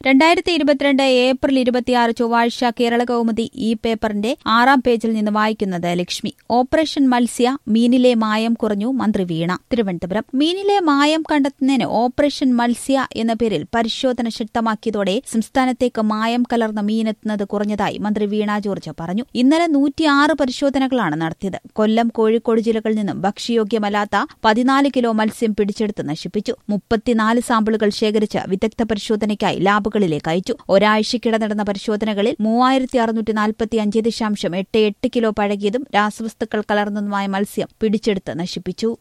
രണ്ടായിരത്തി ഇരുപത്തിരണ്ട് ഏപ്രിൽ ഇരുപത്തിയാറ് ചൊവ്വാഴ്ച കേരള കൗമുദി ഈ പേപ്പറിന്റെ ആറാം പേജിൽ നിന്ന് വായിക്കുന്നത് ലക്ഷ്മി ഓപ്പറേഷൻ മത്സ്യ മീനിലെ മായം കുറഞ്ഞു മന്ത്രി വീണ തിരുവനന്തപുരം മീനിലെ മായം കണ്ടെത്തുന്നതിന് ഓപ്പറേഷൻ മത്സ്യ എന്ന പേരിൽ പരിശോധന ശക്തമാക്കിയതോടെ സംസ്ഥാനത്തേക്ക് മായം കലർന്ന മീനെത്തുന്നത് കുറഞ്ഞതായി മന്ത്രി വീണ ജോർജ് പറഞ്ഞു ഇന്നലെ നൂറ്റിയാറ് പരിശോധനകളാണ് നടത്തിയത് കൊല്ലം കോഴിക്കോട് ജില്ലകളിൽ നിന്നും ഭക്ഷ്യയോഗ്യമല്ലാത്ത പതിനാല് കിലോ മത്സ്യം പിടിച്ചെടുത്ത് നശിപ്പിച്ചു മുപ്പത്തിനാല് സാമ്പിളുകൾ ശേഖരിച്ച് വിദഗ്ധ പരിശോധനയ്ക്കായി ലാബുകളിലേക്ക് അയച്ചു ഒരാഴ്ചയ്ക്കിടെ നടന്ന പരിശോധനകളിൽ മൂവായിരത്തി അറുന്നൂറ്റി നാൽപ്പത്തി അഞ്ച് ദശാംശം എട്ട് എട്ട് കിലോ പഴകിയതും രാസവസ്തുക്കൾ കലർന്നതുമായ മത്സ്യം പിടിച്ചെടുത്ത് നശിപ്പിച്ചു